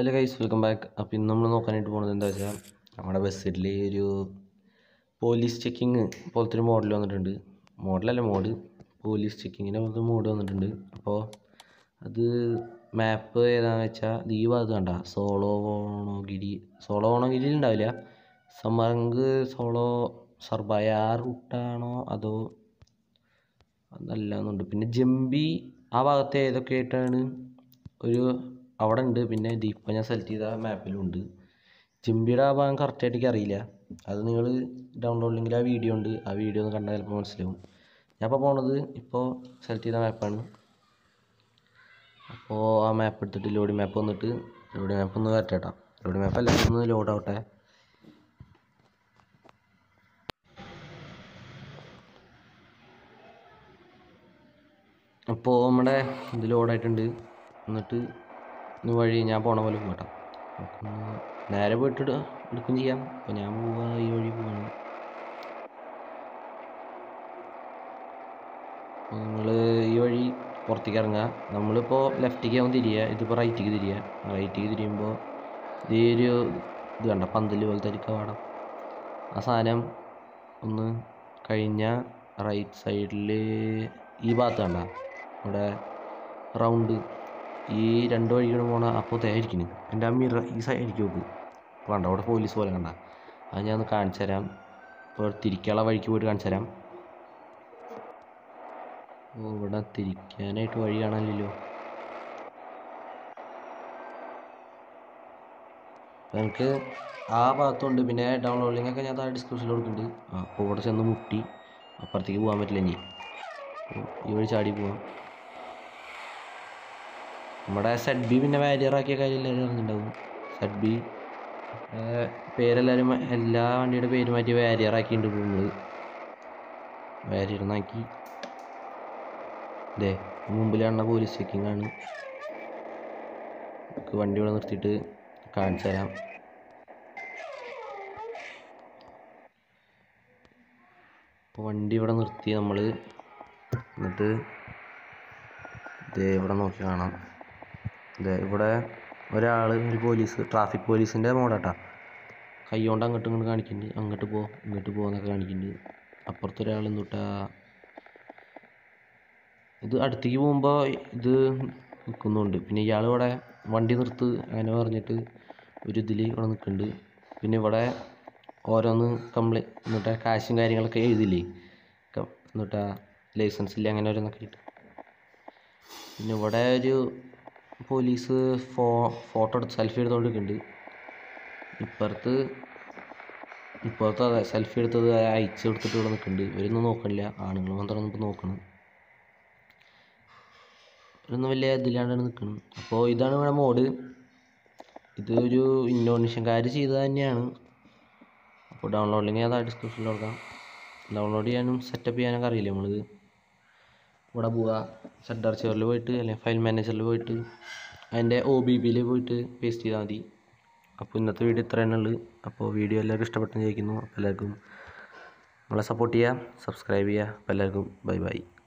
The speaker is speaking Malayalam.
ഹലോ ഗൈസ് വെൽക്കം ബാക്ക് അപ്പോൾ ഇന്ന് നമ്മൾ നോക്കാനായിട്ട് പോകുന്നത് എന്താ വെച്ചാൽ നമ്മുടെ ബസ്സിൽ ഒരു പോലീസ് ചെക്കിങ് പോലത്തെ ഒരു മോഡൽ വന്നിട്ടുണ്ട് മോഡലല്ല മോഡ് പോലീസ് ചെക്കിങ്ങിൻ്റെ പോലത്തെ മോഡ് വന്നിട്ടുണ്ട് അപ്പോൾ അത് മാപ്പ് ഏതാണെന്ന് വെച്ചാൽ ഇത് ഈ ഭാഗത്ത് കണ്ട സോളോ ഓണോഗിരി സോളോ ഓണോഗിരിയിൽ ഉണ്ടാവില്ല സമങ്ക് സോളോ സർബായ ആ റൂട്ടാണോ അതോ അതല്ല എന്നുണ്ട് പിന്നെ ജംബി ആ ഭാഗത്ത് ഏതൊക്കെ ആയിട്ടാണ് ഒരു അവിടെ ഉണ്ട് പിന്നെ ഇതിപ്പോൾ ഞാൻ സെലക്ട് ചെയ്ത മാപ്പിലും ഉണ്ട് ജംബിയുടെ ആ ഭാഗം കറക്റ്റായിട്ട് എനിക്ക് അറിയില്ല അത് നിങ്ങൾ ഡൗൺലോഡ് ലിങ്കിൽ ആ വീഡിയോ ഉണ്ട് ആ വീഡിയോ ഒന്ന് കണ്ടാൽ ചിലപ്പോൾ മനസ്സിലാവും ഞാൻ ഇപ്പോൾ പോണത് ഇപ്പോൾ സെലക്ട് ചെയ്ത മാപ്പാണ് അപ്പോൾ ആ മാപ്പ് എടുത്തിട്ട് ലോഡി മാപ്പ് വന്നിട്ട് ലോഡി മാപ്പ് ഒന്ന് കയറ്റേട്ടാ ലോഡി മാപ്പ് അല്ല ഒന്ന് ലോഡ് ആവട്ടെ അപ്പോൾ നമ്മുടെ ഇത് ലോഡായിട്ടുണ്ട് എന്നിട്ട് ഇന്ന് വഴി ഞാൻ പോണ പോലെ പോകട്ടെ നേരെ പോയിട്ട് എടു- എടുക്കുകയും ചെയ്യാം അപ്പോൾ ഞാൻ പോവാ ഈ വഴി പോവാണ് അപ്പോൾ നിങ്ങൾ ഈ വഴി പുറത്തേക്ക് ഇറങ്ങുക നമ്മളിപ്പോൾ ലെഫ്റ്റിലേക്ക് ആവും തിരിയുക ഇതിപ്പോൾ റൈറ്റിലേക്ക് തിരിയുക റൈറ്റിലേക്ക് തിരിയുമ്പോൾ ഇത് ഈ ഒരു ഇത് കണ്ട പന്തല് പോലത്തെ ഒരു കവാടം ആ സാധനം ഒന്ന് കഴിഞ്ഞ റൈറ്റ് സൈഡിൽ ഈ ഭാഗത്ത് കണ്ട ഇവിടെ റൗണ്ട് ഈ രണ്ട് വഴികളും പോണ അപ്പോൾ തേയിരിക്കുന്നു എൻ്റെ ആ മിറ ഈ സൈഡിലേക്ക് നോക്ക് അപ്പോൾ കണ്ട അവിടെ പോലീസ് പോലെ കണ്ട അത് ഞാൻ ഒന്ന് കാണിച്ചു തരാം ഇപ്പോൾ തിരിക്കാനുള്ള വഴിക്ക് പോയിട്ട് കാണിച്ചു തരാം ഓ ഇവിടെ തിരിക്കാനായിട്ട് വഴി കാണാനില്ലല്ലോ അപ്പോൾ എനിക്ക് ആ ഭാഗത്തുണ്ട് പിന്നെ ഡൗൺലോഡ് ലിങ്ക് ഒക്കെ ഞാൻ താഴെ ഡിസ്ക്രിപ്ഷനിൽ കൊടുക്കുന്നുണ്ട് ആ അപ്പോൾ ഇവിടെ ചെന്ന് മുട്ടി അപ്പുറത്തേക്ക് പോകാൻ പറ്റില്ല ഇനി അപ്പോൾ ഈ വഴി ചാടി പോവാം നമ്മുടെ സെഡ് ബി പിന്നെ വാരിയർ ആക്കിയ കാര്യം എല്ലാവരും അറിഞ്ഞിട്ടുണ്ടാവും സെഡ് ബി പേരെല്ലാവരും മ- എല്ലാ വണ്ടിയുടെ പേര് മാറ്റി വാരിയർ ആക്കിയിട്ടുണ്ട് ഇപ്പോൾ നമ്മൾ വാരിയർ എന്നാക്കി ഇതേ മുമ്പിൽ കാണുന്ന പോലീസ് ചെക്കിംഗ് ആണ് നമുക്ക് വണ്ടി ഇവിടെ നിർത്തിയിട്ട് കാണിച്ചു തരാം അപ്പോൾ വണ്ടി ഇവിടെ നിർത്തി നമ്മൾ എന്നിട്ട് ദേ ഇവിടെ നോക്കി കാണാം ദേ ഇവിടെ ഒരാൾ ഒരു പോലീസ് ട്രാഫിക് പോലീസിൻ്റെ മോഡാട്ടാ കൈ കൊണ്ട് അങ്ങോട്ടും ഇങ്ങോട്ട് കാണിക്കുന്നുണ്ട് അങ്ങോട്ട് പോ ഇങ്ങോട്ട് പോ എന്നൊക്കെ കാണിക്കുന്നുണ്ട് അപ്പുറത്ത് ഒരാൾ എന്തുട്ടാ ഇത് അടുത്തേക്ക് പോകുമ്പോൾ ഇത് നിൽക്കുന്നുണ്ട് പിന്നെ ഇയാൾ ഇവിടെ വണ്ടി നിർത്ത് അങ്ങനെ പറഞ്ഞിട്ട് ഒരു ഇതിൽ ഇവിടെ നിൽക്കുന്നുണ്ട് പിന്നെ ഇവിടെ ഓരോന്ന് കംപ്ലൈ എന്നിട്ട് കാശും കാര്യങ്ങളൊക്കെ എഴുതില്ലേ ക- എന്നിട്ടാ ലൈസൻസ് ഇല്ല അങ്ങനെ ഓരോന്നൊക്കെ ഇട്ട് പിന്നെ ഇവിടെ ഒരു പോലീസ് ഫോ ഫോട്ടോ എടുത്ത് സെൽഫി എടുത്തുകൊണ്ടിരിക്കുന്നുണ്ട് ഇപ്പുറത്ത് ഇപ്പുറത്ത് അതെ സെൽഫി എടുത്തത് അയച്ചു കൊടുത്തിട്ട് ഇവിടെ നിൽക്കുന്നുണ്ട് ഇവരൊന്നും നോക്കണില്ല ആണുങ്ങൾ മാത്രമാണ് ഇപ്പോൾ നോക്കണം ഇവരൊന്നും വലിയ ഇതിലാണ്ടാണ് നിൽക്കണം അപ്പോൾ ഇതാണ് ഇവിടെ മോഡ് ഇത് ഒരു ഇന്തോനേഷ്യൻകാർ ചെയ്തത് തന്നെയാണ് അപ്പോൾ ഡൗൺലോഡ് ലിങ്ക് ഞാൻ ഡിസ്ക്രിപ്ഷനിൽ കൊടുക്കാം ഡൗൺലോഡ് ചെയ്യാനും സെറ്റപ്പ് ചെയ്യാനൊക്കെ അറിയില്ല നമ്മളിത് ഇവിടെ പോവുക സെഡ് ആർച്ചറിൽ പോയിട്ട് അല്ലെങ്കിൽ ഫയൽ മാനേജറിൽ പോയിട്ട് അതിൻ്റെ ഒ ബി പിയിൽ പോയിട്ട് പേസ്റ്റ് ചെയ്താൽ മതി അപ്പോൾ ഇന്നത്തെ വീഡിയോ ഇത്ര തന്നെ ഉള്ളു അപ്പോൾ വീഡിയോ എല്ലാവർക്കും ഇഷ്ടപ്പെട്ടെന്ന് ചോദിക്കുന്നു അപ്പോൾ എല്ലാവർക്കും നമ്മളെ സപ്പോർട്ട് ചെയ്യുക സബ്സ്ക്രൈബ് ചെയ്യുക അപ്പോൾ എല്ലാവർക്കും ബൈ ബൈ